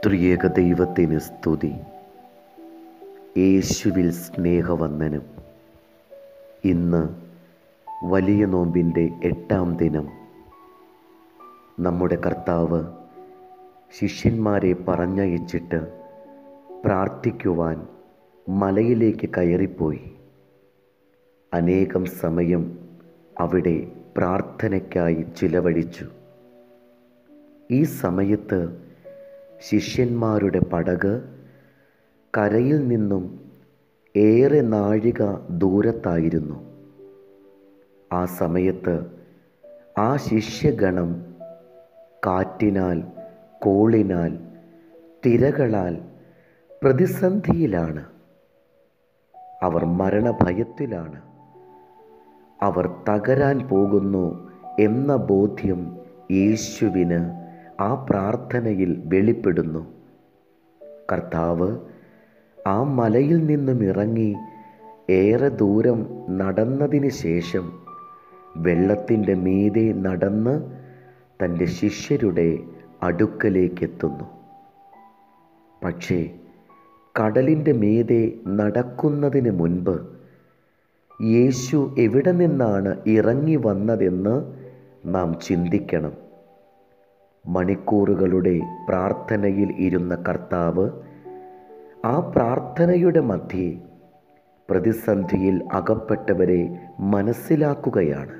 ത്രിയേക ദൈവത്തിന് സ്തുതി യേശുവിൽ സ്നേഹവന്ദനം ഇന്ന് വലിയ നോമ്പിൻ്റെ എട്ടാം ദിനം നമ്മുടെ കർത്താവ് ശിഷ്യന്മാരെ പറഞ്ഞയച്ചിട്ട് പ്രാർത്ഥിക്കുവാൻ മലയിലേക്ക് കയറിപ്പോയി അനേകം സമയം അവിടെ പ്രാർത്ഥനയ്ക്കായി ചിലവഴിച്ചു ഈ സമയത്ത് ശിഷ്യന്മാരുടെ പടക് കരയിൽ നിന്നും ഏറെ നാഴിക ദൂരത്തായിരുന്നു ആ സമയത്ത് ആ ശിഷ്യഗണം കാറ്റിനാൽ കോളിനാൽ തിരകളാൽ പ്രതിസന്ധിയിലാണ് അവർ മരണഭയത്തിലാണ് അവർ തകരാൻ പോകുന്നു എന്ന ബോധ്യം യേശുവിന് ആ പ്രാർത്ഥനയിൽ വെളിപ്പെടുന്നു കർത്താവ് ആ മലയിൽ നിന്നും ഇറങ്ങി ഏറെ ദൂരം നടന്നതിന് ശേഷം വെള്ളത്തിൻ്റെ മീതെ നടന്ന് തൻ്റെ ശിഷ്യരുടെ അടുക്കലേക്കെത്തുന്നു പക്ഷേ കടലിൻ്റെ മീതെ നടക്കുന്നതിന് മുൻപ് യേശു എവിടെ നിന്നാണ് ഇറങ്ങി വന്നതെന്ന് നാം ചിന്തിക്കണം മണിക്കൂറുകളുടെ പ്രാർത്ഥനയിൽ ഇരുന്ന കർത്താവ് ആ പ്രാർത്ഥനയുടെ മധ്യേ പ്രതിസന്ധിയിൽ അകപ്പെട്ടവരെ മനസ്സിലാക്കുകയാണ്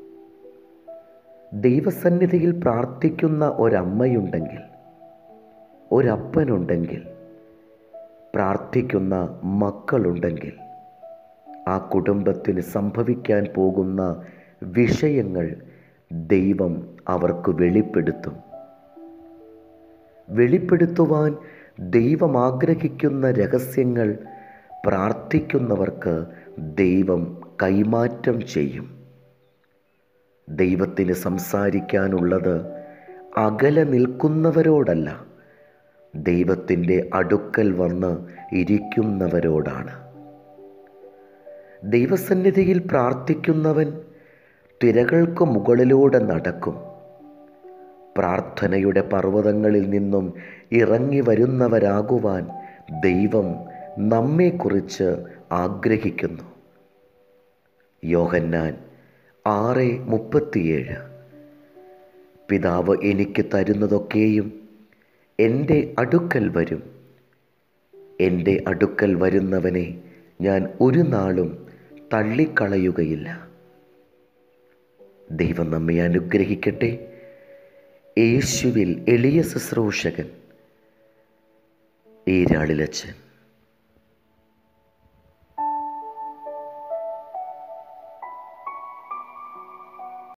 ദൈവസന്നിധിയിൽ പ്രാർത്ഥിക്കുന്ന ഒരമ്മയുണ്ടെങ്കിൽ ഒരപ്പനുണ്ടെങ്കിൽ പ്രാർത്ഥിക്കുന്ന മക്കളുണ്ടെങ്കിൽ ആ കുടുംബത്തിന് സംഭവിക്കാൻ പോകുന്ന വിഷയങ്ങൾ ദൈവം അവർക്ക് വെളിപ്പെടുത്തും വെളിപ്പെടുത്തുവാൻ ദൈവം ആഗ്രഹിക്കുന്ന രഹസ്യങ്ങൾ പ്രാർത്ഥിക്കുന്നവർക്ക് ദൈവം കൈമാറ്റം ചെയ്യും ദൈവത്തിന് സംസാരിക്കാനുള്ളത് അകലെ നിൽക്കുന്നവരോടല്ല ദൈവത്തിൻ്റെ അടുക്കൽ വന്ന് ഇരിക്കുന്നവരോടാണ് ദൈവസന്നിധിയിൽ പ്രാർത്ഥിക്കുന്നവൻ തിരകൾക്ക് മുകളിലൂടെ നടക്കും പ്രാർത്ഥനയുടെ പർവ്വതങ്ങളിൽ നിന്നും ഇറങ്ങി വരുന്നവരാകുവാൻ ദൈവം നമ്മെക്കുറിച്ച് ആഗ്രഹിക്കുന്നു യോഹന്നാൻ ആറ് മുപ്പത്തിയേഴ് പിതാവ് എനിക്ക് തരുന്നതൊക്കെയും എൻ്റെ അടുക്കൽ വരും എൻ്റെ അടുക്കൽ വരുന്നവനെ ഞാൻ ഒരു നാളും തള്ളിക്കളയുകയില്ല ദൈവം നമ്മെ അനുഗ്രഹിക്കട്ടെ യേശുവിൽ എളിയ ശുശ്രൂഷകൻ ഈരാളിലച്ചൻ